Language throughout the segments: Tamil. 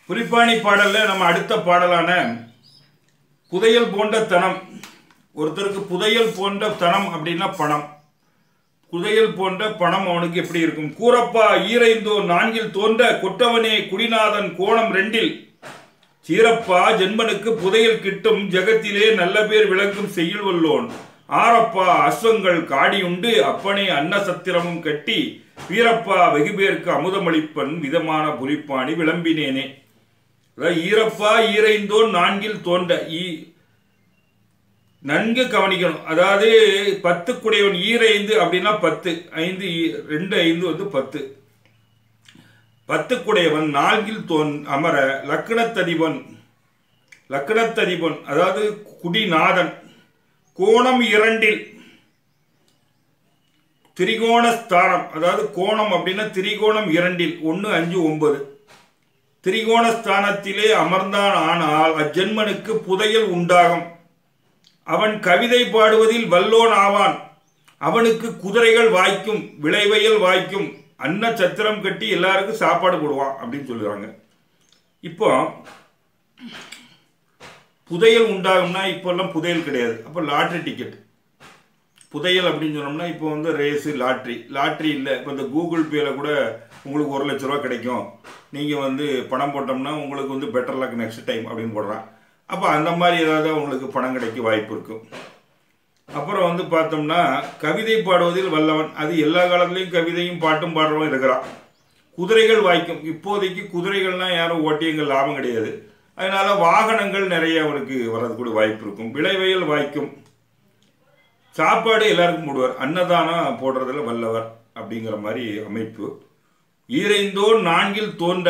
புலிப்பாணி பாடல்ல நம்ம அடுத்த பாடலான புதையல் போன்ற தனம் ஒருத்தருக்கு புதையல் போன்ற தனம் அப்படின்னா பணம் புதையல் போன்ற பணம் அவனுக்கு எப்படி இருக்கும் கூரப்பா ஈரைந்தோ நான்கில் தோன்ற கொட்டவனே குடிநாதன் கோணம் ரெண்டில் சீரப்பா ஜென்மனுக்கு புதையல் கிட்டும் ஜெகத்திலே நல்ல பேர் விளங்கும் செய்யுள் வல்லோன் ஆரப்பா அஸ்வங்கள் காடியுண்டு அப்பனே அன்ன சத்திரமும் கட்டி வீரப்பா வெகுபேருக்கு அமுதமளிப்பன் விதமான புலிப்பாணி விளம்பினேனே அதாவது ஈரப்பா ஈரைந்தோன் நான்கில் தோன்ற ஈ நன்கு கவனிக்கணும் அதாவது பத்து குடையவன் ஈரைந்து அப்படின்னா பத்து ஐந்து ஈ- ரெண்டு ஐந்து வந்து பத்து பத்து குடையவன் நான்கில் தோன் அமர லக்கணத்ததிபன் லக்கணத்ததிபன் அதாவது குடிநாதன் கோணம் இரண்டில் திரிகோண ஸ்தானம் அதாவது கோணம் அப்படின்னா திரிகோணம் இரண்டில் ஒன்று அஞ்சு ஒன்பது திரிகோண ஸ்தானத்திலே அமர்ந்தான் ஆனால் அஜென்மனுக்கு புதையல் உண்டாகும் அவன் கவிதை பாடுவதில் வல்லோன் ஆவான் அவனுக்கு குதிரைகள் வாய்க்கும் விளைவயல் வாய்க்கும் அன்ன சத்திரம் கட்டி எல்லாருக்கும் சாப்பாடு போடுவான் அப்படின்னு சொல்லுவாங்க இப்போ புதையல் உண்டாகும்னா இப்போல்லாம் புதையல் கிடையாது அப்போ லாட்ரி டிக்கெட் புதையல் அப்படின்னு சொன்னோம்னா இப்போ வந்து ரேஸு லாட்ரி லாட்ரி இல்லை இப்போ இந்த கூகுள் பேல கூட உங்களுக்கு ஒரு லட்ச ரூபா கிடைக்கும் நீங்கள் வந்து பணம் போட்டோம்னா உங்களுக்கு வந்து பெட்டர் லக் நெக்ஸ்ட் டைம் அப்படின்னு போடுறான் அப்போ அந்த மாதிரி ஏதாவது உங்களுக்கு பணம் கிடைக்க வாய்ப்பு இருக்கும் அப்புறம் வந்து பார்த்தோம்னா கவிதை பாடுவதில் வல்லவன் அது எல்லா காலத்துலேயும் கவிதையும் பாட்டும் பாடுறவன் இருக்கிறான் குதிரைகள் வாய்க்கும் இப்போதைக்கு குதிரைகள்லாம் யாரும் ஓட்டியங்க லாபம் கிடையாது அதனால வாகனங்கள் நிறைய அவனுக்கு வர்றதுக்கு வாய்ப்பு இருக்கும் விளைவயல் வாய்க்கும் சாப்பாடு எல்லாருக்கும் போடுவார் அன்னதானம் போடுறதுல வல்லவர் அப்படிங்கிற மாதிரி அமைப்பு ஈரைந்தோர் நான்கில் தோன்ற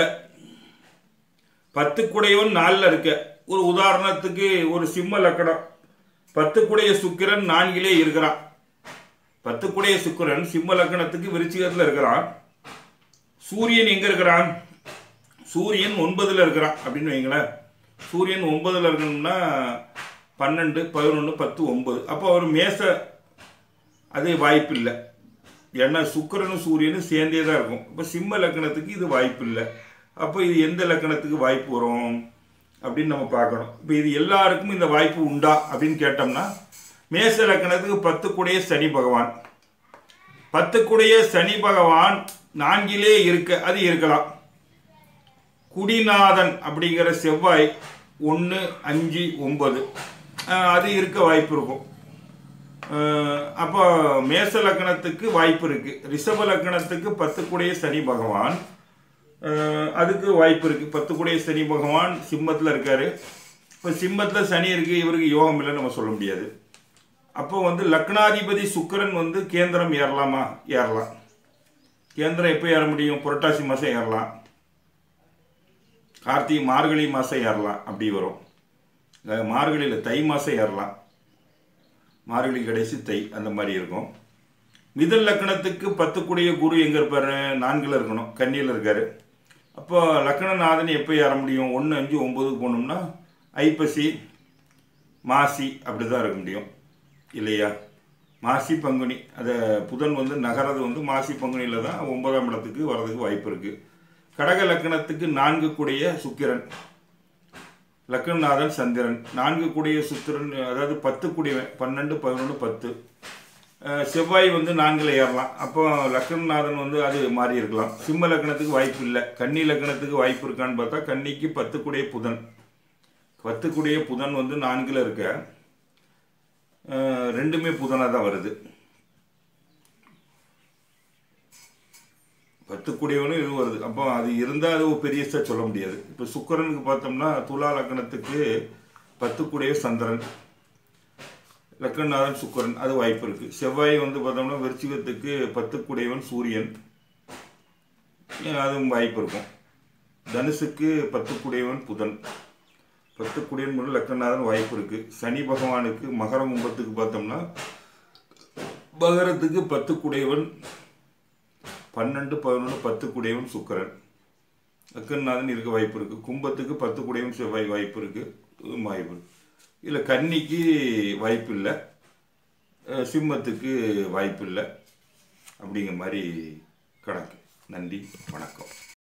பத்து குடையவன் நாலில் இருக்க ஒரு உதாரணத்துக்கு ஒரு சிம்ம லக்கணம் பத்து குடைய சுக்கிரன் நான்கிலே இருக்கிறான் பத்து குடைய சுக்கிரன் சிம்ம லக்கணத்துக்கு விருச்சிகத்தில் இருக்கிறான் சூரியன் எங்க இருக்கிறான் சூரியன் ஒன்பதுல இருக்கிறான் அப்படின்னு வைங்களேன் சூரியன் ஒன்பதுல இருக்கணும்னா பன்னெண்டு பதினொன்று பத்து ஒன்பது அப்போ அவர் மேச அது வாய்ப்பு இல்லை ஏன்னா சுக்கிரனும் சூரியனும் சேர்ந்தே தான் இருக்கும் இப்போ சிம்ம லக்கணத்துக்கு இது வாய்ப்பு இல்லை அப்போ இது எந்த லக்கணத்துக்கு வாய்ப்பு வரும் அப்படின்னு நம்ம பார்க்கணும் இப்போ இது எல்லாருக்கும் இந்த வாய்ப்பு உண்டா அப்படின்னு கேட்டோம்னா மேச லக்கணத்துக்கு பத்து கூடைய சனி பகவான் பத்துக்குடைய சனி பகவான் நான்கிலே இருக்க அது இருக்கலாம் குடிநாதன் அப்படிங்கிற செவ்வாய் ஒன்று அஞ்சு ஒன்பது அஹ் அது இருக்க வாய்ப்பு இருக்கும் அஹ் அப்போ மேச லக்கணத்துக்கு வாய்ப்பு இருக்கு ரிஷப லக்கணத்துக்கு பத்துக்குடைய சனி பகவான் அஹ் அதுக்கு வாய்ப்பு இருக்கு பத்துக்குடைய சனி பகவான் சிம்மத்தில் இருக்காரு இப்போ சிம்மத்தில் சனி இருக்கு இவருக்கு யோகம் இல்லைன்னு நம்ம சொல்ல முடியாது அப்போ வந்து லக்னாதிபதி சுக்கிரன் வந்து கேந்திரம் ஏறலாமா ஏறலாம் கேந்திரம் எப்போ ஏற முடியும் புரட்டாசி மாதம் ஏறலாம் கார்த்திகை மார்கழி மாதம் ஏறலாம் அப்படி வரும் அஹ் மார்கழியில் தை மாதம் ஏறலாம் மார்கழி கடைசி தை அந்த மாதிரி இருக்கும் மிதல் லக்கணத்துக்கு பத்துக்குடைய குரு எங்கே இருப்பார் நான்கில் இருக்கணும் கன்னியில் இருக்கார் அப்போ லக்கணநாதன் எப்போ ஏற முடியும் ஒன்று அஞ்சு ஒம்பதுக்கு போனோம்னா ஐப்பசி மாசி அப்படி தான் இருக்க முடியும் இல்லையா மாசி பங்குனி அதை புதன் வந்து நகரது வந்து மாசி பங்குனியில் தான் ஒன்பதாம் இடத்துக்கு வர்றதுக்கு வாய்ப்பு இருக்குது கடக லக்கணத்துக்கு நான்கு கூடிய சுக்கிரன் லக்கணநாதன் சந்திரன் நான்கு கூடிய சுக்கிரன் அதாவது பத்து கூடியவன் பன்னெண்டு பதினொன்று பத்து அஹ் செவ்வாய் வந்து நான்கில் ஏறலாம் அப்போ லக்கணநாதன் வந்து அது மாறி இருக்கலாம் சிம்ம லக்கணத்துக்கு வாய்ப்பு இல்லை கன்னி லக்கணத்துக்கு வாய்ப்பு இருக்கான்னு பார்த்தா கன்னிக்கு பத்து கூடிய புதன் பத்து கூடிய புதன் வந்து நான்கில் இருக்க அஹ் ரெண்டுமே புதனாக தான் வருது பத்து கூடியவனும் இது வருது அப்போ அது இருந்தால் அது ஒரு பெரியசாக சொல்ல முடியாது இப்போ சுக்கிரனுக்கு பார்த்தோம்னா துலா லக்கணத்துக்கு பத்து கூடிய சந்திரன் லக்கணநாதன் சுக்கிரன் அது வாய்ப்பு இருக்கு செவ்வாய் வந்து பார்த்தோம்னா விருச்சிகத்துக்கு பத்து கூடியவன் சூரியன் அதுவும் வாய்ப்பு இருக்கும் தனுசுக்கு பத்து கூடியவன் புதன் பத்து கூடியவன் முதல் லக்கணநாதன் வாய்ப்பு இருக்கு சனி பகவானுக்கு மகர கும்பத்துக்கு பார்த்தோம்னா மகரத்துக்கு பத்து கூடியவன் பன்னெண்டு பதினொன்று பத்து கூடியவன் சுக்கிரன் லக்கணநாதன் இருக்க வாய்ப்பு இருக்கு கும்பத்துக்கு பத்து கூடியவன் செவ்வாய் வாய்ப்பு இருக்கு இதுவும் வாய்ப்பு இருக்கு இல்லை கன்னிக்கு வாய்ப்பு இல்லை அஹ் சிம்மத்துக்கு வாய்ப்பு இல்லை அப்படிங்கிற மாதிரி கணக்கு நன்றி வணக்கம்